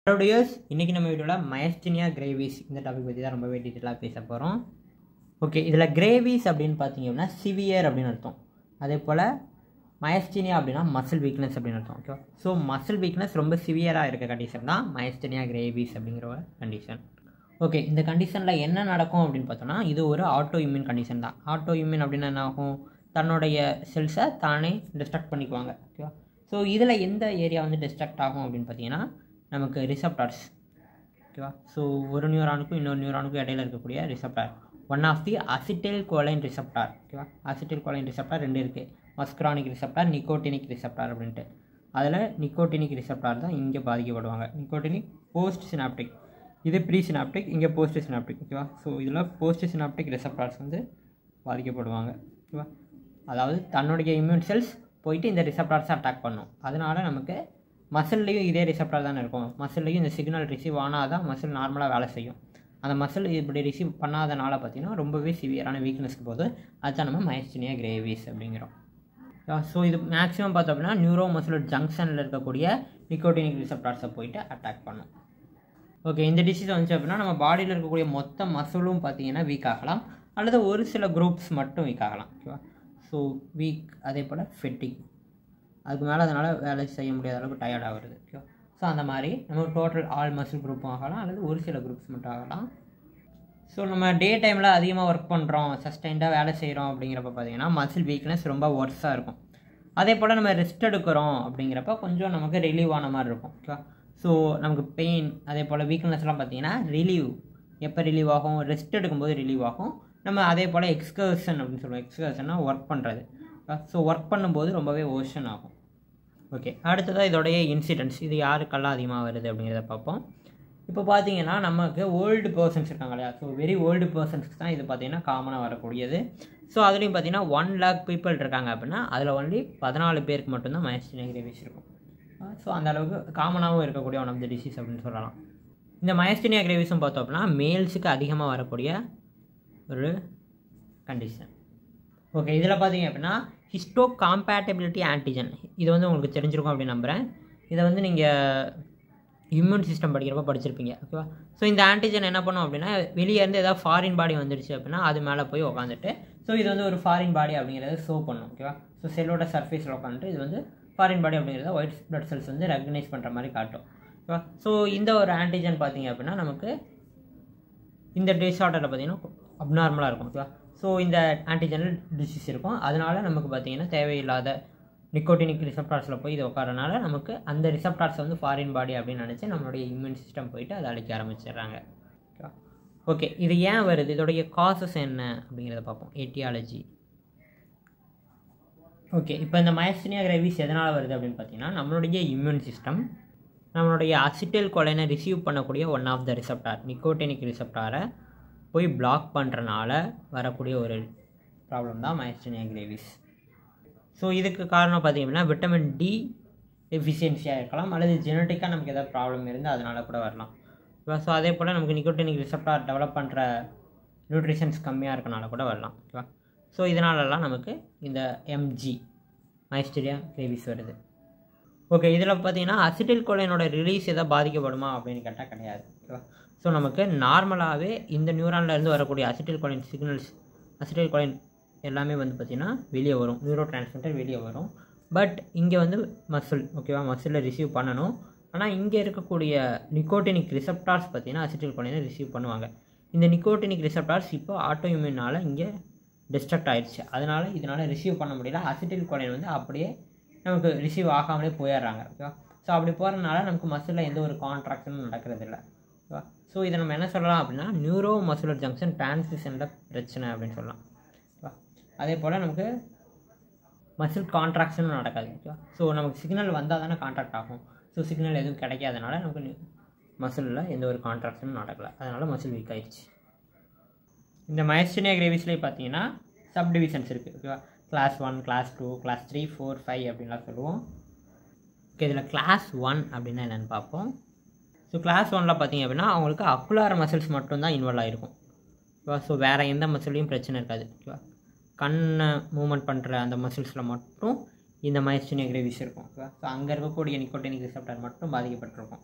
produce இன்றைக்கி நம்ம வீடியோவில் மயஸ்டினியா கிரேவிஸ் இந்த டாபிக் பற்றி தான் ரொம்பவே டீட்டெயிலாக பேச போகிறோம் ஓகே இதில் கிரேவிஸ் அப்படின்னு பார்த்தீங்க அப்படின்னா சிவியர் அப்படின்னு அர்த்தம் அதே போல் மயஸ்டினியா அப்படின்னா மசில் வீக்னஸ் அப்படின்னு அர்த்தம் ஓகேவா ஸோ மசில் வீக்னஸ் ரொம்ப சிவியராக இருக்க கண்டிஷன் தான் மயஸ்டினியா கிரேவிஸ் அப்படிங்கிற ஒரு கண்டிஷன் ஓகே இந்த கண்டிஷனில் என்ன நடக்கும் அப்படின்னு பார்த்தோம்னா இது ஒரு ஆட்டோ இம்யூன் கண்டிஷன் தான் ஆட்டோ இம்யூன் அப்படின்னா என்ன ஆகும் தன்னுடைய செல்ஸை தானே டிஸ்ட்ரக்ட் பண்ணிக்குவாங்க ஓகேவா ஸோ இதில் எந்த ஏரியா வந்து டிஸ்ட்ரக்ட் ஆகும் அப்படின்னு பார்த்தீங்கன்னா நமக்கு ரிசப்டார்ஸ் ஓகேவா ஸோ ஒரு நியூரானுக்கும் இன்னொரு நியூரானுக்கும் இடையில இருக்கக்கூடிய receptor one of the acetyl choline receptor ஓகேவா அசிட்டில் கோலைன் ரிசப்டார் ரெண்டு இருக்குது மஸ்க்ரானிக் ரிசப்டார் நிக்கோட்டினிக் ரிசப்டார் அப்படின்ட்டு அதில் நிக்கோட்டினிக் ரிசப்டார் தான் இங்கே பாதிக்கப்படுவாங்க நிக்கோட்டினிக் போஸ்ட் சினாப்டிக் இது ப்ரீ சினாப்டிக் இங்கே போஸ்ட் சினாப்டிக் ஓகேவா ஸோ இதில் போஸ்ட் சினாப்டிக் ரிசப்டார்ஸ் வந்து பாதிக்கப்படுவாங்க ஓகேவா அதாவது தன்னுடைய இம்யூன் செல்ஸ் போயிட்டு இந்த ரிசப்டார்ஸை அட்டாக் பண்ணும் அதனால நமக்கு மசில்லையும் இதே ரிசப்டார் தானே இருக்கும் மசில்லையும் இந்த சிக்னல் ரிசீவ் ஆனால் தான் மசில் நார்மலாக வேலை செய்யும் அந்த மசில் இப்படி ரிசீவ் பண்ணாதனால பார்த்தீங்கன்னா ரொம்பவே சிவியரான வீக்னஸ்க்கு போது அதுதான் நம்ம மயஸ்டினியா கிரேவிஸ் அப்படிங்கிறோம் ஸோ இது மேக்ஸிமம் பார்த்தோம் அப்படின்னா நியூரோ மசிலர் ஜங்ஷனில் இருக்கக்கூடிய நிக்கோட்டினிக் ரிசப்டார்ஸை போயிட்டு அட்டாக் பண்ணும் ஓகே இந்த டிசீஸ் வந்துச்சு அப்படின்னா நம்ம பாடியில் இருக்கக்கூடிய மொத்த மசிலும் பார்த்தீங்கன்னா வீக் ஆகலாம் அல்லது ஒரு சில குரூப்ஸ் மட்டும் வீக் ஆகலாம் ஓகேவா ஸோ வீக் அதே போல் ஃபெட்டிக் அதுக்கு மேலே அதனால் வேலை செய்ய முடியாத அளவுக்கு டயர்ட் ஆகுறது ஓகேவா ஸோ அந்த மாதிரி நம்ம டோட்டல் ஆல் மசில் குரூப்பும் ஆகலாம் அல்லது ஒரு சில குரூப்ஸ் மட்டும் ஆகலாம் ஸோ நம்ம டே டைமில் அதிகமாக ஒர்க் பண்ணுறோம் சஸ்டைண்டாக வேலை செய்கிறோம் அப்படிங்கிறப்ப பார்த்தீங்கன்னா மசில் வீக்னஸ் ரொம்ப ஒர்ஸாக இருக்கும் அதே போல் நம்ம ரெஸ்ட் எடுக்கிறோம் அப்படிங்கிறப்ப கொஞ்சம் நமக்கு ரிலீவ் ஆன மாதிரி இருக்கும் ஓகேவா ஸோ நமக்கு பெயின் அதே போல் வீக்னஸ்லாம் பார்த்தீங்கன்னா ரிலீவ் எப்போ ரிலீவ் ஆகும் ரெஸ்ட் எடுக்கும்போது ரிலீவ் ஆகும் நம்ம அதே போல் எக்ஸ்கர்ஷன் அப்படின்னு சொல்லுவோம் எக்ஸ்கர்ஷன்னா ஒர்க் பண்ணுறது ஸோ ஒர்க் பண்ணும்போது ரொம்பவே ஓஷன் ஆகும் ஓகே அடுத்ததாக இதோடைய இன்சிடென்ட்ஸ் இது யாருக்கெல்லாம் அதிகமாக வருது அப்படிங்கிறத பார்ப்போம் இப்போ பார்த்தீங்கன்னா நமக்கு ஓல்டு பர்சன்ஸ் இருக்காங்க இல்லையா ஸோ வெரி ஓல்டு பர்சன்ஸ்க்கு தான் இது பார்த்தீங்கன்னா காமனாக வரக்கூடியது ஸோ அதுலேயும் பார்த்தீங்கன்னா ஒன் லேக் பீப்புள் இருக்காங்க அப்படின்னா அதில் ஒன்லி பதினாலு பேருக்கு மட்டும்தான் மயஸ்டினியா கிரேவிஸ் இருக்கும் ஸோ அந்த அளவுக்கு காமனாகவும் இருக்கக்கூடிய ஒன் ஆஃப் த டிசீஸ் அப்படின்னு சொல்லலாம் இந்த மயஸ்டினியா கிரேவிஸும் பார்த்தோம் அப்படின்னா மேல்ஸுக்கு அதிகமாக வரக்கூடிய ஒரு கண்டிஷன் ஓகே இதில் பார்த்தீங்க அப்படின்னா ஹிஸ்டோ காம்பேட்டபிலிட்டி ஆன்டிஜன் இது வந்து உங்களுக்கு தெரிஞ்சிருக்கும் அப்படின்னு நம்புகிறேன் இதை வந்து நீங்கள் இம்யூன் சிஸ்டம் படிக்கிறப்ப படிச்சிருப்பீங்க ஓகேவா ஸோ இந்த ஆன்டிஜன் என்ன பண்ணும் அப்படின்னா வெளியே இருந்து ஏதாவது ஃபாரின் பாடி வந்துடுச்சு அப்படின்னா அது மேலே போய் உட்காந்துட்டு ஸோ இது வந்து ஒரு ஃபாரின் பாடி அப்படிங்கிறத ஷோ பண்ணும் ஓகேவா ஸோ செல்லோட சர்ஃபேஸில் உட்காந்துட்டு இது வந்து ஃபாரின் பாடி அப்படிங்கிறத ஒயிட் பிளட் செல்ஸ் வந்து ரெகனைஸ் பண்ணுற மாதிரி காட்டும் ஓகேவா ஸோ இந்த ஒரு ஆன்டிஜன் பார்த்தீங்க அப்படின்னா நமக்கு இந்த டிஸார்டரில் பார்த்தீங்கன்னா அப்நார்மலாக இருக்கும் ஓகேவா ஸோ இந்த ஆன்டிஜெனல் டிசீஸ் இருக்கும் அதனால் நமக்கு பார்த்தீங்கன்னா தேவையில்லாத நிக்கோட்டினிக் ரிசப்டார்ஸில் போய் இது உட்காரனால நமக்கு அந்த ரிசப்டார்ஸ் வந்து ஃபாரின் பாடி அப்படின்னு நினச்சி நம்மளுடைய இம்யூன் சிஸ்டம் போயிட்டு அதை அழிக்க ஆரம்பிச்சிடுறாங்க ஓகேவா ஓகே இது ஏன் வருது இதோடைய காசஸ் என்ன அப்படிங்கிறத பார்ப்போம் எட்டியாலஜி ஓகே இப்போ இந்த மயஸ்டினியா கிரேவிஸ் எதனால் வருது அப்படின்னு பார்த்தீங்கன்னா நம்மளுடைய இம்யூன் சிஸ்டம் நம்மளுடைய அசிட்டல் கொலைனை ரிசீவ் பண்ணக்கூடிய one of the receptor nicotinic ரிசப்டாரை போய் பிளாக் பண்ணுறனால வரக்கூடிய ஒரு ப்ராப்ளம் தான் மயஸ்டினியா கிரேவிஸ் ஸோ இதுக்கு காரணம் பார்த்திங்கன்னா விட்டமின் டி எஃபிஷியன்சியாக இருக்கலாம் அல்லது ஜெனட்டிக்காக நமக்கு எதாவது ப்ராப்ளம் இருந்தால் அதனால் கூட வரலாம் ஸோ அதே போல் நமக்கு நிக்கோட்டினிக் ரிசப்டார் டெவலப் பண்ணுற நியூட்ரிஷன்ஸ் கம்மியாக இருக்கனால கூட வரலாம் ஓகேவா ஸோ இதனாலலாம் நமக்கு இந்த எம்ஜி மைஸ்டீரியா கிரேவிஸ் வருது ஓகே இதில் பார்த்தீங்கன்னா அசிட்டில் கோலைனோட ரிலீஸ் எதாவது பாதிக்கப்படுமா அப்படின்னு கேட்டால் கிடையாது ஓகேவா ஸோ நமக்கு நார்மலாகவே இந்த நியூரான்லேருந்து வரக்கூடிய acetyl choline signals acetyl choline எல்லாமே வந்து பார்த்திங்கன்னா வெளியே வரும் நியூரோ டிரான்ஸ்மிட்டர் வெளியே வரும் பட் இங்கே வந்து மசில் ஓகேவா மசிலில் ரிசீவ் பண்ணணும் ஆனால் இங்கே இருக்கக்கூடிய நிக்கோட்டினிக் ரிசப்டார்ஸ் பார்த்திங்கன்னா அசிட்டில் கோலைனை ரிசீவ் பண்ணுவாங்க இந்த நிக்கோட்டினிக் ரிசப்டார்ஸ் இப்போ ஆட்டோ இம்யூனால் இங்கே டிஸ்ட்ரக்ட் ஆயிடுச்சு அதனால் இதனால் ரிசீவ் பண்ண முடியல அசிட்டில் கோலைன் வந்து அப்படியே நமக்கு ரிசீவ் ஆகாமலே போயிடுறாங்க ஓகேவா ஸோ அப்படி போகிறதுனால நமக்கு மசிலில் எந்த ஒரு கான்ட்ராக்ஷனும் நடக்கிறதில்ல ஓகேவா ஸோ இதை நம்ம என்ன சொல்லலாம் அப்படின்னா நியூரோ மசுலர் ஜங்ஷன் டிரான்ஸ்மிஷனில் பிரச்சனை அப்படின்னு சொல்லலாம் ஓகேவா அதே போல் நமக்கு மசில் கான்ட்ராக்ஷனும் நடக்காது ஓகேவா ஸோ நமக்கு சிக்னல் வந்தால் தானே கான்ட்ராக்ட் ஆகும் ஸோ சிக்னல் எதுவும் கிடைக்காதனால நமக்கு மசிலில் எந்த ஒரு கான்ட்ராக்ஷனும் நடக்கலை அதனால் மசில் வீக் ஆயிடுச்சு இந்த மயஸ்டினியா கிரேவிஸ்லேயே பார்த்தீங்கன்னா சப் டிவிஷன்ஸ் இருக்குது ஓகேவா class one class two class three four five அப்படின்லாம் சொல்லுவோம் ஓகே இதில் கிளாஸ் ஒன் அப்படின்னா என்னென்னு பார்ப்போம் ஸோ கிளாஸ் ஒனில் பார்த்தீங்க அப்படின்னா அவங்களுக்கு அக்குலார் மசில்ஸ் மட்டும்தான் இன்வால்வ் ஆகிருக்கும் ஓகேவா ஸோ வேறு எந்த மசில்லையும் பிரச்சனை இருக்காது ஓகேவா கண்ணை மூமெண்ட் பண்ணுற அந்த மசில்ஸில் மட்டும் இந்த மயஸ்டினியா கிரேவிஸ் இருக்கும் ஓகேவா ஸோ அங்கே இருக்கக்கூடிய நிக்கோட்டினிக் ரிசப்டர் மட்டும் பாதிக்கப்பட்டிருக்கும்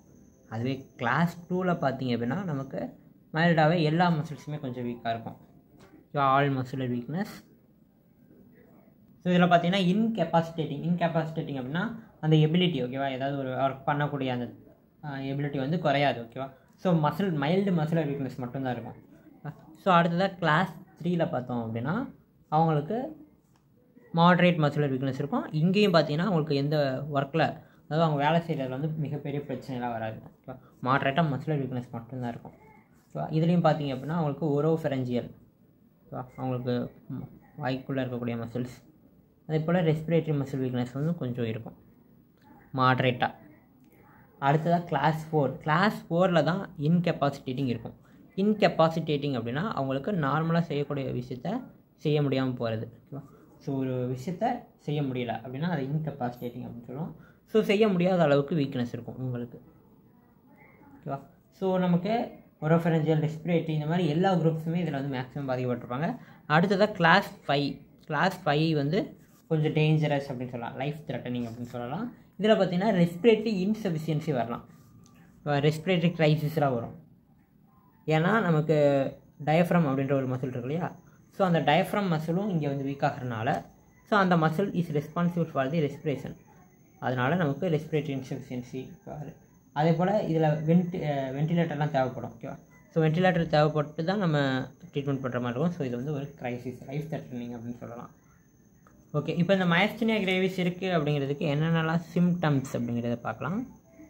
அதுவே கிளாஸ் டூவில் பார்த்தீங்க அப்படின்னா நமக்கு மைல்டாகவே எல்லா மசில்ஸுமே கொஞ்சம் வீக்காக இருக்கும் so all muscular weakness so இதில் பார்த்தீங்கன்னா இன்கெப்பாசிட்டேட்டிங் இன்கெப்பாசிட்டேட்டிங் அப்படின்னா அந்த எபிலிட்டி ஓகேவா ஏதாவது ஒரு ஒர்க் பண்ணக்கூடிய அந்த எபிலிட்டி வந்து குறையாது ஓகேவா so muscle mild muscular weakness மட்டும்தான் இருக்கும் ஸோ அடுத்ததாக கிளாஸ் த்ரீயில் பார்த்தோம் அப்படின்னா அவங்களுக்கு மாட்ரேட் மசிலர் வீக்னஸ் இருக்கும் இங்கேயும் பார்த்தீங்கன்னா அவங்களுக்கு எந்த ஒர்க்கில் அதாவது அவங்க வேலை செய்கிறதுல வந்து மிகப்பெரிய பிரச்சனைலாம் வராது ஓகேவா மாட்ரேட்டாக மசிலர் வீக்னஸ் மட்டும்தான் இருக்கும் ஸோ இதுலேயும் பார்த்தீங்க அப்படின்னா அவங்களுக்கு ஒரோ ஃபெரஞ்சியல் ஓகேவா அவங்களுக்கு வாய்க்குள்ளே இருக்கக்கூடிய மசில்ஸ் அதே போல் ரெஸ்பிரேட்டரி மசில் வீக்னஸ் வந்து கொஞ்சம் இருக்கும் மாட்ரேட்டாக அடுத்ததாக கிளாஸ் ஃபோர் கிளாஸ் ஃபோரில் தான் இன்கெப்பாசிட்டேட்டிங் இருக்கும் இன்கெப்பாசிட்டேட்டிங் அப்படின்னா அவங்களுக்கு நார்மலாக செய்யக்கூடிய விஷயத்த செய்ய முடியாமல் போகிறது ஓகேவா ஸோ ஒரு விஷயத்த செய்ய முடியல அப்படின்னா அது இன்கெப்பாசிட்டேட்டிங் அப்படின்னு சொல்லுவோம் ஸோ செய்ய முடியாத அளவுக்கு வீக்னஸ் இருக்கும் உங்களுக்கு ஓகேவா ஸோ நமக்கு ஒரோஃபரஞ்சியல் ரெஸ்பிரேட்டரி இந்த மாதிரி எல்லா குரூப்ஸுமே இதில் வந்து மேக்ஸிமம் பாதிக்கப்பட்டிருப்பாங்க அடுத்ததாக கிளாஸ் ஃபைவ் கிளாஸ் ஃபைவ் வந்து கொஞ்சம் டேஞ்சரஸ் அப்படின்னு சொல்லலாம் லைஃப் த்ரெட்டனிங் அப்படின்னு சொல்லலாம் இதில் பார்த்தீங்கன்னா ரெஸ்பிரேட்டரி இன்சஃபிஷியன்சி வரலாம் ரெஸ்பிரேட்டரி க்ரைசிஸ்லாம் வரும் ஏன்னா நமக்கு டயஃப்ரம் அப்படின்ற ஒரு மசில் இருக்கு இல்லையா ஸோ அந்த டயஃப்ரம் மசிலும் இங்கே வந்து வீக் ஆகிறனால ஸோ அந்த muscle is responsible for the respiration அதனால் நமக்கு ரெஸ்பிரேட்டரி இன்சஃபிஷியன்சி அதே போல் இதில் வென்டி வென்டிலேட்டர்லாம் தேவைப்படும் ஓகேவா ஸோ வென்டிலேட்டர் தேவைப்பட்டு தான் நம்ம ட்ரீட்மெண்ட் பண்ணுற மாதிரி இருக்கும் ஸோ இது வந்து ஒரு க்ரைசிஸ் லைஃப் த்ரெட்டனிங் அப்படின்னு சொல்லலாம் ஓகே இப்போ இந்த மயஸ்டினியா கிரேவிஸ் இருக்குது அப்படிங்கிறதுக்கு என்னென்னலாம் சிம்டம்ஸ் அப்படிங்கிறத பார்க்கலாம்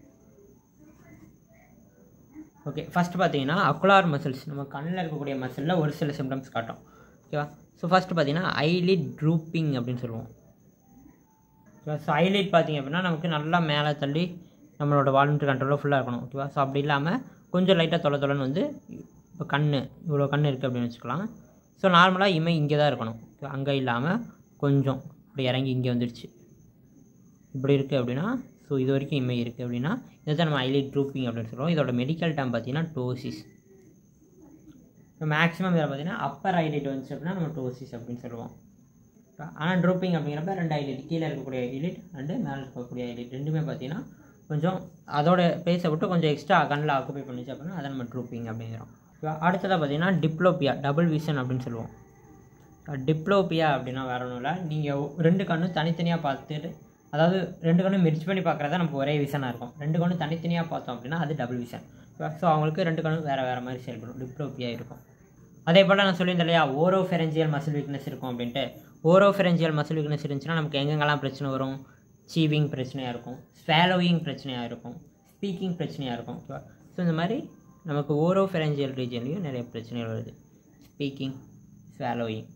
ஓகே ஃபஸ்ட்டு பார்த்தீங்கன்னா அக்குலார் மசில்ஸ் நம்ம கண்ணில் இருக்கக்கூடிய மசிலில் ஒரு சில சிம்டம்ஸ் காட்டும் ஓகேவா ஸோ ஃபஸ்ட்டு பார்த்தீங்கன்னா ஐலிட் ட்ரூப்பிங் அப்படின்னு சொல்லுவோம் ஓகேவா ஸோ ஐலைட் பார்த்தீங்க அப்படின்னா நமக்கு நல்லா மேலே தள்ளி நம்மளோட வால்மெண்ட் கண்ட்ரோலில் ஃபுல்லாக இருக்கணும் ஓகேவா ஸோ அப்படி இல்லாமல் கொஞ்சம் லைட்டாக தொலை தொலைன்னு வந்து இப்போ கண் இவ்வளோ கண் இருக்குது அப்படின்னு வச்சுக்கலாம் ஸோ நார்மலாக இமை இங்கே தான் இருக்கணும் ஓகே அங்கே இல்லாமல் கொஞ்சம் இப்படி இறங்கி இங்கே வந்துடுச்சு இப்படி இருக்குது அப்படின்னா ஸோ இது வரைக்கும் இமை இருக்குது அப்படின்னா இதை தான் நம்ம ஐலைட் ட்ரூப்பிங் அப்படின்னு சொல்லுவோம் இதோட மெடிக்கல் டேம் பார்த்தீங்கன்னா டோசிஸ் இப்போ மேக்ஸிமம் இதில் பார்த்தீங்கன்னா அப்பர் ஐலைட் வந்துச்சு அப்படின்னா நம்ம டோசிஸ் அப்படின்னு சொல்லுவோம் ஆனால் ட்ரூப்பிங் அப்படிங்கிறப்ப ரெண்டு ஐலைட் கீழே இருக்கக்கூடிய ஐலைட் அண்டு மேலே இருக்கக்கூடிய ஐலைட் ரெண்டுமே பார்த்தீங்கன்னா கொஞ்சம் அதோட பேஸை விட்டு கொஞ்சம் எக்ஸ்ட்ரா கண்ணில் ஆக்குப்பை பண்ணிச்சு அப்படின்னா அதை நம்ம ட்ரூப்பிங் அப்படிங்கிறோம் அடுத்ததாக பார்த்தீங்கன்னா டிப்ளோபியா டபுள் விஷன் அப்படின்னு சொல்லுவோம் டிப்ளோபியா அப்படின்னா வேற ஒன்றும் இல்லை நீங்கள் ரெண்டு கண்ணும் தனித்தனியாக பார்த்துட்டு அதாவது ரெண்டு கண்ணும் மெர்ச் பண்ணி பார்க்குறதா நமக்கு ஒரே விஷனாக இருக்கும் ரெண்டு கண்ணும் தனித்தனியாக பார்த்தோம் அப்படின்னா அது டபுள் விஷன் ஸோ அவங்களுக்கு ரெண்டு கண்ணும் வேறு வேறு மாதிரி செயல்படும் டிப்ளோபியா இருக்கும் அதே போல் நான் சொல்லியிருந்தேன் இல்லையா ஓரோ ஃபெரஞ்சியல் மசில் வீக்னஸ் இருக்கும் அப்படின்ட்டு ஓரோ ஃபெரஞ்சியல் மசில் வீக்னஸ் இருந்துச்சுன்னா நமக்கு எங்கெங்கெல்லாம் பிரச்சனை வரும் சீவிங் பிரச்சனையாக இருக்கும் ஸ்வாலோயிங் பிரச்சனையாக இருக்கும் ஸ்பீக்கிங் பிரச்சனையாக இருக்கும் ஓகேவா ஸோ இந்த மாதிரி நமக்கு ஓரோ ஃபெரஞ்சியல் ரீஜன்லேயும் நிறைய பிரச்சனைகள் வருது ஸ்பீக்கிங் ஸ்வாலோயிங்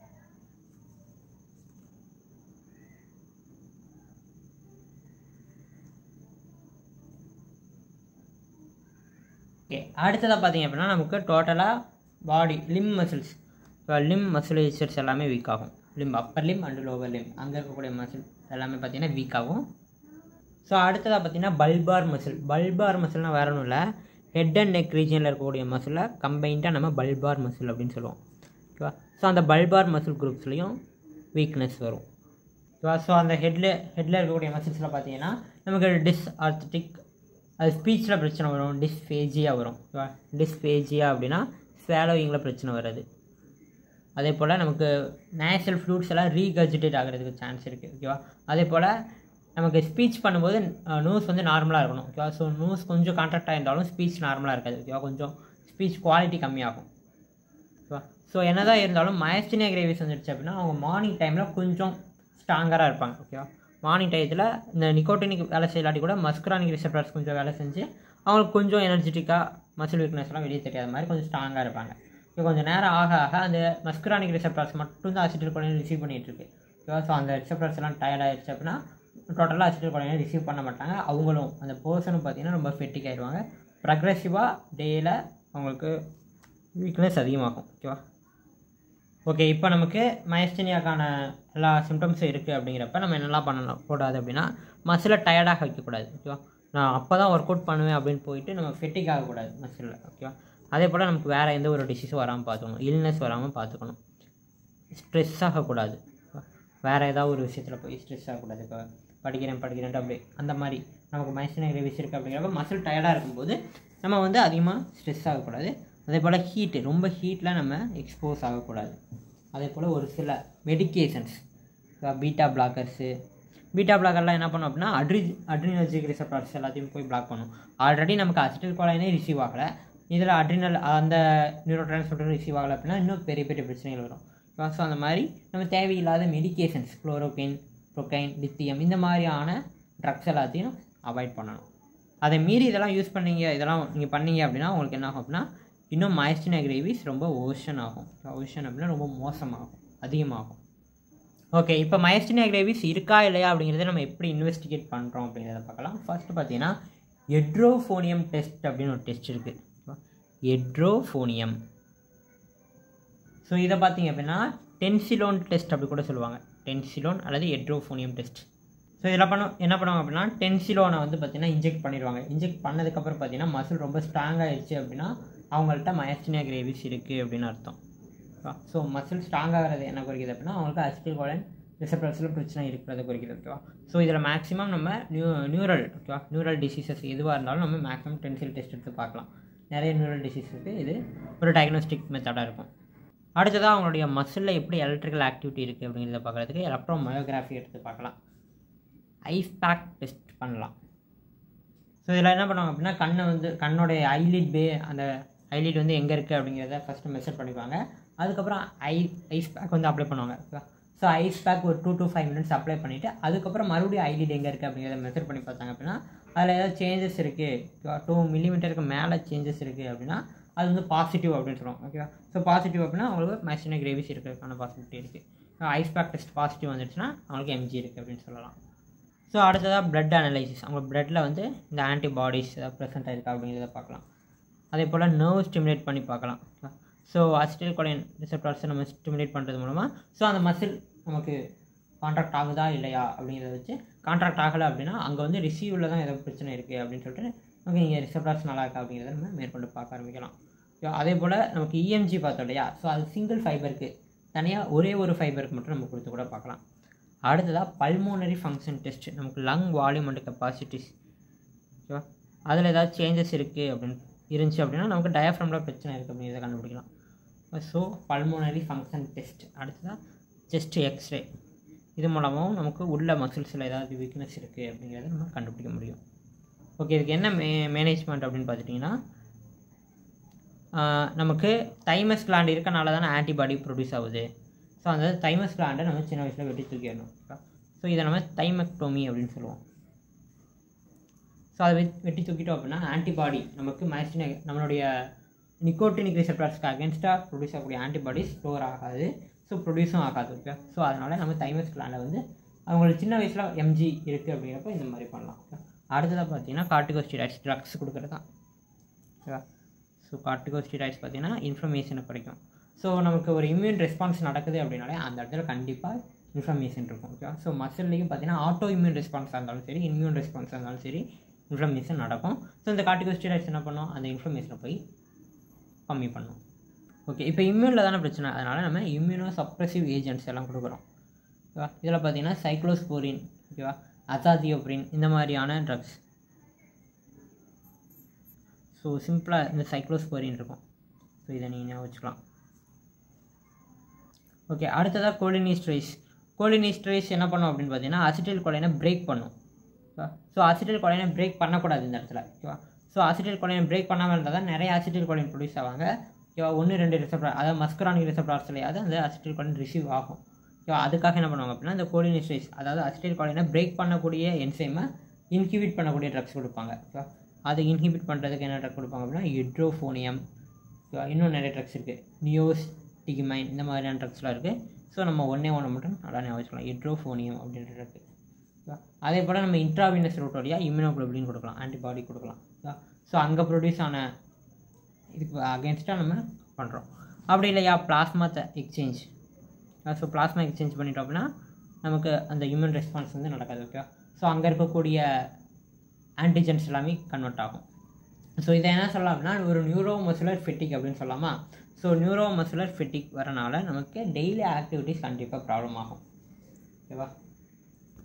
ஓகே அடுத்ததாக பார்த்தீங்க அப்படின்னா நமக்கு டோட்டலாக பாடி லிம் மசில்ஸ் இப்போ லிம் மசிலேச்சர்ஸ் எல்லாமே வீக் ஆகும் limb upper limb and lower limb அங்கே இருக்கக்கூடிய மசில் எல்லாமே பார்த்தீங்கன்னா வீக் ஆகும் ஸோ அடுத்ததாக பார்த்தீங்கன்னா பல்பார் மசில் பல்பார் மசில்னால் வேற ஒன்றும் இல்லை ஹெட் அண்ட் நெக் ரீஜனில் இருக்கக்கூடிய மசிலை கம்பைண்டாக நம்ம பல்பார் மசில் அப்படின்னு சொல்லுவோம் ஓகேவா ஸோ அந்த பல்பார் மசில் குரூப்ஸ்லேயும் வீக்னஸ் வரும் ஓகேவா ஸோ அந்த ஹெட்டில் ஹெட்டில் இருக்கக்கூடிய மசில்ஸில் பார்த்தீங்கன்னா நமக்கு டிஸ் ஆர்த்தட்டிக் அது ஸ்பீச்சில் பிரச்சனை வரும் டிஸ்ஃபேஜியா வரும் ஓகேவா டிஸ்ஃபேஜியா அப்படின்னா ஸ்வேலோயிங்கில் பிரச்சனை வராது அதே போல் நமக்கு நேச்சுரல் ஃப்ளூட்ஸ் எல்லாம் ரீகஜிடேட் ஆகிறதுக்கு சான்ஸ் இருக்குது ஓகேவா அதே போல் நமக்கு ஸ்பீச் பண்ணும்போது நியூஸ் வந்து நார்மலாக இருக்கணும் ஓகேவா ஸோ நியூஸ் கொஞ்சம் கான்ட்ராக்ட் ஆகிருந்தாலும் ஸ்பீச் நார்மலாக இருக்காது ஓகேவா கொஞ்சம் ஸ்பீச் குவாலிட்டி கம்மியாகும் ஓகேவா ஸோ என்னதான் இருந்தாலும் மயஸ்டினியா கிரேவிஸ் வந்துடுச்சு அப்படின்னா அவங்க மார்னிங் டைமில் கொஞ்சம் ஸ்ட்ராங்கராக இருப்பாங்க ஓகேவா மார்னிங் டயத்தில் இந்த நிக்கோட்டினிக் வேலை செய்யலாட்டி கூட மஸ்குரானிக் ரிசெப்டர்ஸ் கொஞ்சம் வேலை செஞ்சு அவங்களுக்கு கொஞ்சம் எனர்ஜெட்டிக்காக மசில் வீக்னஸ்லாம் வெளியே தெரியாத மாதிரி கொஞ்சம் ஸ்ட்ராங்காக இருப்பாங்க இப்போ கொஞ்சம் நேரம் ஆக ஆக அந்த மஸ்குரானிக் ரிசெப்டர்ஸ் மட்டும் தான் அசிட்டில் கொலைன் ரிசீவ் பண்ணிகிட்டு இருக்கு ஓகேவா ஸோ அந்த ரிசெப்டர்ஸ் எல்லாம் டயர்ட் ஆயிடுச்சு அப்படின்னா டோட்டலாக அசிட்டில் கொலைனை ரிசீவ் பண்ண மாட்டாங்க அவங்களும் அந்த பர்சனும் பார்த்தீங்கன்னா ரொம்ப ஃபெட்டிக் ஆயிடுவாங்க ப்ரக்ரெசிவாக டேயில் அவங்களுக்கு வீக்னஸ் அதிகமாகும் ஓகேவா ஓகே இப்போ நமக்கு மயஸ்டினியாக்கான எல்லா சிம்டம்ஸும் இருக்குது அப்படிங்கிறப்ப நம்ம என்னெல்லாம் பண்ணலாம் கூடாது அப்படின்னா மசிலை டயர்டாக வைக்கக்கூடாது ஓகேவா நான் அப்போ தான் ஒர்க் அவுட் பண்ணுவேன் அப்படின்னு போயிட்டு நம்ம ஃபெட்டிக் ஆகக்கூடாது மசிலில் ஓகேவா அதே போல் நமக்கு வேறு எந்த ஒரு டிசீஸும் வராமல் பார்த்துக்கணும் இல்னஸ் வராமல் பார்த்துக்கணும் ஸ்ட்ரெஸ் ஆகக்கூடாது வேறு ஏதாவது ஒரு விஷயத்தில் போய் ஸ்ட்ரெஸ் ஆகக்கூடாது இப்போ படிக்கிறேன் படிக்கிறேன்ட்டு அப்படி அந்த மாதிரி நமக்கு மைஸ்டினியா கிரேவிஸ் இருக்குது அப்படிங்கிறப்ப மசில் டயர்டாக இருக்கும்போது நம்ம வந்து அதிகமாக ஸ்ட்ரெஸ் ஆகக்கூடாது அதே போல் ஹீட்டு ரொம்ப ஹீட்டில் நம்ம எக்ஸ்போஸ் ஆகக்கூடாது அதே போல் ஒரு சில மெடிக்கேஷன்ஸ் பீட்டா பிளாக்கர்ஸு பீட்டா பிளாக்கர்லாம் என்ன பண்ணும் அப்படின்னா அட்ரி அட்ரினர்ஜிக் ரிசப்டார்ஸ் எல்லாத்தையும் போய் பிளாக் பண்ணும் ஆல்ரெடி நமக்கு அசிட்டில் கோலைனே ரிசீவ் ஆகலை இதில் அட்ரினல் அந்த நியூரோ டிரான்ஸ்மிட்டர் ரிசீவ் ஆகலை அப்படின்னா இன்னும் பெரிய பெரிய பிரச்சனைகள் வரும் ஸோ அந்த மாதிரி நம்ம தேவையில்லாத மெடிக்கேஷன்ஸ் குளோரோகின் ப்ரொகைன் லித்தியம் இந்த மாதிரியான ட்ரக்ஸ் எல்லாத்தையும் அவாய்ட் பண்ணணும் அதை மீறி இதெல்லாம் யூஸ் பண்ணீங்க இதெல்லாம் நீங்கள் பண்ணீங்க அப்படின்னா உங்களுக்கு என்ன ஆகும் அப்படின்னா இன்னும் மயஸ்டினா கிரேவிஸ் ரொம்ப ஓஷன் ஆகும் ஓஷன் அப்படின்னா ரொம்ப மோசமாகும் அதிகமாகும் ஓகே இப்போ மயஸ்டினா கிரேவிஸ் இருக்கா இல்லையா அப்படிங்கிறத நம்ம எப்படி இன்வெஸ்டிகேட் பண்ணுறோம் அப்படிங்கிறத பார்க்கலாம் ஃபர்ஸ்ட் பார்த்தீங்கன்னா எட்ரோஃபோனியம் டெஸ்ட் அப்படின்னு ஒரு டெஸ்ட் இருக்குது எட்ரோஃபோனியம் ஸோ இதை பார்த்தீங்க அப்படின்னா டென்சிலோன் டெஸ்ட் அப்படி கூட சொல்லுவாங்க டென்சிலோன் அல்லது எட்ரோஃபோனியம் டெஸ்ட் ஸோ இதில் பண்ண என்ன பண்ணுவாங்க அப்படின்னா டென்சிலோனை வந்து பார்த்தீங்கன்னா இன்ஜெக்ட் பண்ணிடுவாங்க இன்ஜெக்ட் பண்ணதுக்கப்புறம் பார்த்தீங்கன்னா மசில் ரொம்ப ஸ்ட்ராங் ஆயிடுச்சு அப்படின்னா அவங்கள்ட்ட மயஸ்டினியா கிரேவிஸ் இருக்குது அப்படின்னு அர்த்தம் ஸோ மசில் ஸ்ட்ராங் ஆகிறது என்ன குறிக்குது அப்படின்னா அவங்களுக்கு அசிட்டில் கோலன் ரிசப்டர்ஸில் பிரச்சனை இருக்கிறத குறிக்கிறது ஓகேவா ஸோ இதில் மேக்ஸிமம் நம்ம நியூ நியூரல் ஓகேவா நியூரல் டிசீசஸ் எதுவாக இருந்தாலும் நம்ம மேக்ஸிமம் டென்சில் டெஸ்ட் எடுத்து பார்க்கலாம் நிறைய நியூரல் டிசீஸுக்கு இது ஒரு டயக்னோஸ்டிக் மெத்தடாக இருக்கும் அடுத்ததாக அவங்களுடைய மசிலில் எப்படி எலக்ட்ரிக்கல் ஆக்டிவிட்டி இருக்குது அப்படிங்கிறத பார்க்குறதுக்கு எலக்ட்ரோ மயோகிராஃபி எடுத்து பார்க்கலாம் ஐஸ் பேக் டெஸ்ட் பண்ணலாம் ஸோ இதில் என்ன பண்ணுவாங்க அப்படின்னா கண்ணை வந்து கண்ணோடைய ஐலிட் பே அந்த ஐலிட் வந்து எங்கே இருக்குது அப்படிங்கிறத ஃபஸ்ட்டு மெஷர் பண்ணிக்குவாங்க அதுக்கப்புறம் ஐ ஐஸ் பேக் வந்து அப்ளை பண்ணுவாங்க ஸோ ஐஸ் பேக் ஒரு two to five minutes apply பண்ணிவிட்டு அதுக்கப்புறம் மறுபடியும் ஐலிட் எங்கே இருக்குது அப்படிங்கிறத மெஷர் பண்ணி பார்த்தாங்க அப்படின்னா அதில் ஏதாவது சேஞ்சஸ் இருக்குது டூ மில்லிமீட்டருக்கு மேலே சேஞ்சஸ் இருக்குது அப்படின்னா அது வந்து பாசிட்டிவ் அப்படின்னு சொல்லுவோம் ஓகேவா ஸோ பாசிட்டிவ் அப்படின்னா அவங்களுக்கு மேக்ஸினா கிரேவிஸ் இருக்கிறதுக்கான பாசிபிலிட்டி இருக்குது ஐஸ் பேக் டெஸ்ட் பாசிட்டிவ் வந்துடுச்சுன்னா அவங்களுக்கு எம்ஜி இருக்குது அப்படின்னு சொல்லலாம் ஸோ அடுத்ததாக பிளட் அனலைசிஸ் அவங்க பிளட்டில் வந்து இந்த ஆன்டிபாடிஸ் ஏதாவது ப்ரெசென்ட் ஆயிருக்கா அப்படிங்கிறத பார்க்கலாம் அதே போல் நர்வ் ஸ்டிமுலேட் பண்ணி பார்க்கலாம் ஸோ அசிட்டில் கொலைன் ரிசப்டார்ஸை நம்ம ஸ்டிமுலேட் பண்ணுறது மூலமாக ஸோ அந்த மசில் நமக்கு கான்ட்ராக்ட் ஆகுதா இல்லையா அப்படிங்கிறத வச்சு கான்ட்ராக்ட் ஆகலை அப்படின்னா அங்கே வந்து ரிசீவில் தான் ஏதோ பிரச்சனை இருக்குது அப்படின்னு சொல்லிட்டு ஓகே இங்கே ரிசப்டார்ஸ் நல்லா இருக்கா அப்படிங்கிறத நம்ம மேற்கொண்டு பார்க்க ஆரம்பிக்கலாம் அதே போல் நமக்கு இஎம்ஜி பார்த்தோம் இல்லையா ஸோ அது சிங்கிள் ஃபைபருக்கு தனியாக ஒரே ஒரு ஃபைபருக்கு மட்டும் நம்ம கொடுத்து கூட பார்க்கலாம் அடுத்ததாக பல்மோனரி ஃபங்க்ஷன் டெஸ்ட் நமக்கு லங் வால்யூம் அண்ட் கெப்பாசிட்டிஸ் ஓகேவா அதில் ஏதாவது சேஞ்சஸ் இருக்குது அப்படின்னு இருந்துச்சு அப்படின்னா நமக்கு டயஃப்ரமில் பிரச்சனை இருக்குது அப்படிங்கிறத கண்டுபிடிக்கலாம் ஸோ பல்மோனரி ஃபங்க்ஷன் டெஸ்ட் அடுத்ததாக செஸ்ட் எக்ஸ்ரே இது மூலமாகவும் நமக்கு உள்ள மசில்ஸில் ஏதாவது வீக்னஸ் இருக்குது அப்படிங்கிறத நம்ம கண்டுபிடிக்க முடியும் ஓகே இதுக்கு என்ன மே மேனேஜ்மெண்ட் அப்படின்னு பார்த்துட்டிங்கன்னா நமக்கு தைமஸ் கிளாண்ட் இருக்கனால தானே ஆன்டிபாடி ப்ரொடியூஸ் ஆகுது ஸோ அந்த தைமஸ் கிளாண்டை நம்ம சின்ன வயசில் வெட்டி தூக்கிடணும் ஸோ இதை நம்ம தைமக்டோமி அப்படின்னு சொல்லுவோம் ஸோ அதை வெட் வெட்டி தூக்கிட்டோம் அப்படின்னா ஆன்டிபாடி நமக்கு மேக்சின நம்மளுடைய நிக்கோட்டினிக் ரிசப்டார்ஸ்க்கு அகேன்ஸ்டாக ப்ரொடியூஸ் ஆகக்கூடிய ஆன்டிபாடிஸ் ஸ்டோர் ஆகாது ஸோ ப்ரொடியூஸும் ஆகாது ஓகே ஸோ அதனால் நம்ம தைமஸ் கிளாண்டை வந்து அவங்களுக்கு சின்ன வயசில் எம்ஜி இருக்குது அப்படிங்கிறப்ப இந்த மாதிரி பண்ணலாம் அடுத்ததாக பார்த்தீங்கன்னா கார்டிகோஸ்டிராய்ட்ஸ் ட்ரக்ஸ் கொடுக்குறது தான் ஓகேவா ஸோ கார்டிகோஸ்டிராய்ட்ஸ் பார்த்தீங்கன்னா இன்ஃபர்மேஷனை குறைக்கும் ஸோ நமக்கு ஒரு இம்யூன் ரெஸ்பான்ஸ் நடக்குது அப்படின்னாலே அந்த இடத்துல கண்டிப்பாக இன்ஃப்ளமேஷன் இருக்கும் ஓகேவா ஸோ மசில்லையும் பார்த்தீங்கன்னா ஆட்டோ இம்யூன் ரெஸ்பான்ஸாக இருந்தாலும் சரி இம்யூன் ரெஸ்பான்ஸாக இருந்தாலும் சரி இன்ஃப்ளமேஷன் நடக்கும் ஸோ இந்த கார்டிகோஸ்டிராய்ட்ஸ் என்ன பண்ணும் அந்த இன்ஃப்ளமேஷனை போய் கம்மி பண்ணும் ஓகே இப்போ இம்யூனில் தானே பிரச்சனை அதனால் நம்ம இம்யூனோ சப்ரெசிவ் ஏஜென்ட்ஸ் எல்லாம் கொடுக்குறோம் ஓகேவா இதில் பார்த்தீங்கன்னா சைக்ளோஸ்போரின் ஓகேவா அசாதியோப்ரின் இந்த மாதிரியான ட்ரக்ஸ் ஸோ சிம்பிளாக இந்த சைக்ளோஸ்போரின் இருக்கும் ஸோ இதை நீங்கள் வச்சுக்கலாம் ஓகே அடுத்ததாக கோலினிஸ்ட்ரைஸ் கோலினிஸ்ட்ரைஸ் என்ன பண்ணும் அப்படின்னு பார்த்தீங்கன்னா அசிட்டில் கொலைனை பிரேக் பண்ணும் ஸோ அசிட்டில் கொலைனை பிரேக் பண்ணக்கூடாது இந்த இடத்துல ஓகேவா ஸோ அசிட்டில் கொலைனை பிரேக் பண்ணாமல் இருந்தால் தான் நிறைய அசிட்டில் கொலைன் ப்ரொடியூஸ் ஆவாங்க ஓகேவா ஒன்று ரெண்டு ரிசப்டார் அதாவது மஸ்கரானிக் ரிசப்டார்ஸ்லையாவது அந்த அசிட்டில் கொலைன் ரிசீவ் ஆகும் ஓகேவா அதுக்காக என்ன பண்ணுவாங்க அப்படின்னா இந்த கோலினிஸ்ட்ரைஸ் அதாவது அசிட்டில் கொலைனை பிரேக் பண்ணக்கூடிய என்சைமை இன்ஹிபிட் பண்ணக்கூடிய ட்ரக்ஸ் கொடுப்பாங்க ஓகேவா அதை இன்ஹிபிட் பண்ணுறதுக்கு என்ன ட்ரக் கொடுப்பாங்க அப்படின்னா ஹிட்ரோஃபோனியம் இன்னும் நிறைய ட்ரக்ஸ் இருக்குது நியோஸ் டிகிமைன் இந்த மாதிரியான ட்ரக்ஸ்லாம் இருக்குது ஸோ நம்ம ஒன்றே ஒன்று மட்டும் நல்லா ஞாபகம் வச்சுக்கலாம் ஹிட்ரோஃபோனியம் அப்படின்ற ட்ரக் அதே போல் நம்ம இன்ட்ராவினஸ் ரூட் வழியாக இம்யூனோக்ளோபிளின் கொடுக்கலாம் ஆன்டிபாடி கொடுக்கலாம் ஸோ அங்கே ப்ரொடியூஸ் ஆன இதுக்கு அகேன்ஸ்டாக நம்ம பண்ணுறோம் அப்படி இல்லையா plasma exchange so plasma exchange பண்ணிட்டோம் அப்படின்னா நமக்கு அந்த இம்யூன் ரெஸ்பான்ஸ் வந்து நடக்காது ஓகே ஸோ அங்கே இருக்கக்கூடிய ஆன்டிஜென்ஸ் எல்லாமே கன்வெர்ட் ஆகும் ஸோ இதை என்ன சொல்லலாம் அப்படின்னா ஒரு நியூரோ மசுலர் ஃபிட்டிக் அப்படின்னு சொல்லலாமா ஸோ நியூரோ மசுலர் ஃபிட்டிக் வரனால நமக்கு டெய்லி ஆக்டிவிட்டீஸ் கண்டிப்பாக ப்ராப்ளம் ஆகும் ஓகேவா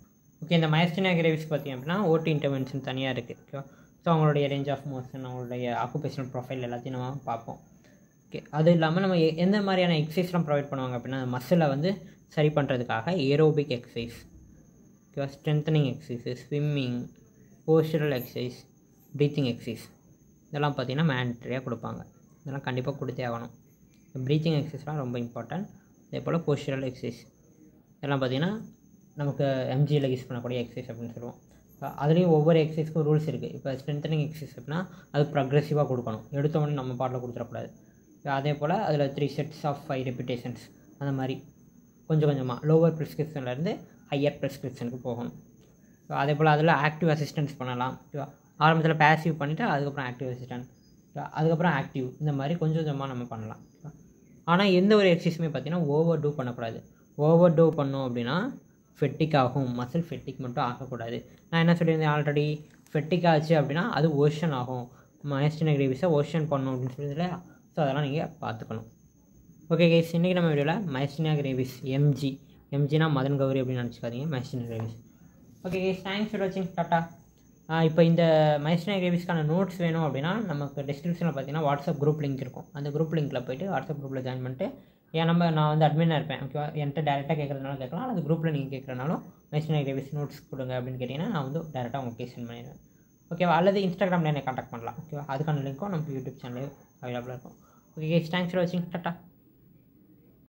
ஓகே இந்த மயஸ்டினா கிரேவிஸ் பார்த்தீங்க அப்படின்னா ஓட்டு இன்டர்வென்ஷன் தனியாக இருக்குது ஓகேவா ஸோ அவங்களுடைய ரேஞ்ச் ஆஃப் மோஷன் அவங்களுடைய ஆக்குபேஷனல் ப்ரொஃபைல் எல்லாத்தையும் நம்ம பார்ப்போம் ஓகே அது இல்லாமல் நம்ம எ- எந்த மாதிரியான எக்ஸசைஸ்லாம் ப்ரொவைட் பண்ணுவாங்க அப்படின்னா மசிலை வந்து சரி பண்ணுறதுக்காக ஏரோபிக் எக்ஸசைஸ் ஓகேவா strengthening exercise swimming postural exercise breathing exercise இதெல்லாம் பார்த்தீங்கன்னா மேண்டரியாக கொடுப்பாங்க இதெல்லாம் கண்டிப்பாக கொடுத்தே ஆகணும் ப்ரீத்திங் எக்ஸசைஸ்லாம் ரொம்ப இம்பார்ட்டன்ட் அதே போல் போஸ்டரல் எக்ஸசைஸ் இதெல்லாம் பார்த்தீங்கன்னா நமக்கு எம்ஜியில் யூஸ் பண்ணக்கூடிய எக்ஸசைஸ் அப்படின்னு சொல்லுவோம் அஹ் அதுலேயும் ஒவ்வொரு எக்ஸசைஸ்க்கும் ரூல்ஸ் இருக்குது இப்போ ஸ்ட்ரென்தனிங் எக்ஸசைஸ் அப்படின்னா அது ப்ரொக்ரெசிவாக கொடுக்கணும் எடுத்த உடனே நம்ம பாட்டில் கொடுத்துடக்கூடாது அதே போல் அதில் three sets of five repetitions அந்த மாதிரி கொஞ்சம் கொஞ்சமாக லோவர் ப்ரிஸ்கிரிப்ஷன்லேருந்து ஹையர் ப்ரிஸ்கிரிப்ஷனுக்கு போகணும் ஸோ அதே போல் அதில் ஆக்டிவ் அசிஸ்டன்ஸ் பண்ணலாம் ஓகேவா ஆரம்பத்தில் பேசிவ் பண்ணிவிட்டு அதுக்கப்புறம் ஆக்டிவ் அசிஸ்டன்ட் அதுக்கப்புறம் ஆக்டிவ் இந்த மாதிரி கொஞ்சம் கொஞ்சமாக நம்ம பண்ணலாம் ஆனால் எந்த ஒரு எக்ஸசைஸுமே பார்த்தீங்கன்னா ஓவர் டூ பண்ணக்கூடாது ஓவர் டூ பண்ணோம் அப்படின்னா ஃபெட்டிக் ஆகும் மசில் ஃபெட்டிக் மட்டும் ஆகக்கூடாது நான் என்ன சொல்லியிருந்தேன் ஆல்ரெடி ஃபெட்டிக் ஆச்சு அப்படின்னா அது ஓஷன் ஆகும் மயஸ்டின கிரேவிஸை ஓஷன் பண்ணணும் அப்படின்னு சொல்லியிருந்தேன் இல்லையா ஸோ அதெல்லாம் நீங்கள் பார்த்துக்கணும் ஓகே கைஸ் இன்றைக்கி நம்ம வீடியோவில் மைஸ்டினா கிரேவிஸ் எம்ஜி எம்ஜினா மதன் கௌரி அப்படின்னு நினச்சிக்காதீங்க myasthenia gravis okay guys thanks for வாட்சிங் டாட்டா இப்போ இந்த மைஸ்டினா கிரேவிஸ்க்கான நோட்ஸ் வேணும் அப்படின்னா நமக்கு டிஸ்கிரிப்ஷனில் பார்த்தீங்கன்னா வாட்ஸ்அப் குரூப் லிங்க் இருக்கும் அந்த குரூப் லிங்க்கில் போயிட்டு வாட்ஸ்அப் குரூப்பில் ஜாயின் பண்ணிட்டு என் நம்ம நான் வந்து அட்மினாக இருப்பேன் ஓகேவா என்கிட்ட டேரெக்டாக கேட்குறதுனால கேட்கலாம் அல்லது குரூப்பில் நீங்கள் கேட்குறனாலும் மைஸ்டினா கிரேவிஸ் நோட்ஸ் கொடுங்க அப்படின்னு கேட்டிங்கன்னா நான் வந்து டேரெக்டாக உங்களுக்கு சென்ட் பண்ணிடுவேன் ஓகேவா அல்லது இன்ஸ்டாகிராமில் என்னை காண்டாக்ட் பண்ணலாம் ஓகேவா அதுக்கான லிங்க்கும் நமக்கு யூடியூப் சேனலே அவைலபிளாக இருக்கும் ஓகே கைஸ் தேங்க்ஸ் ஃபார் வாட்சிங் டாட்டா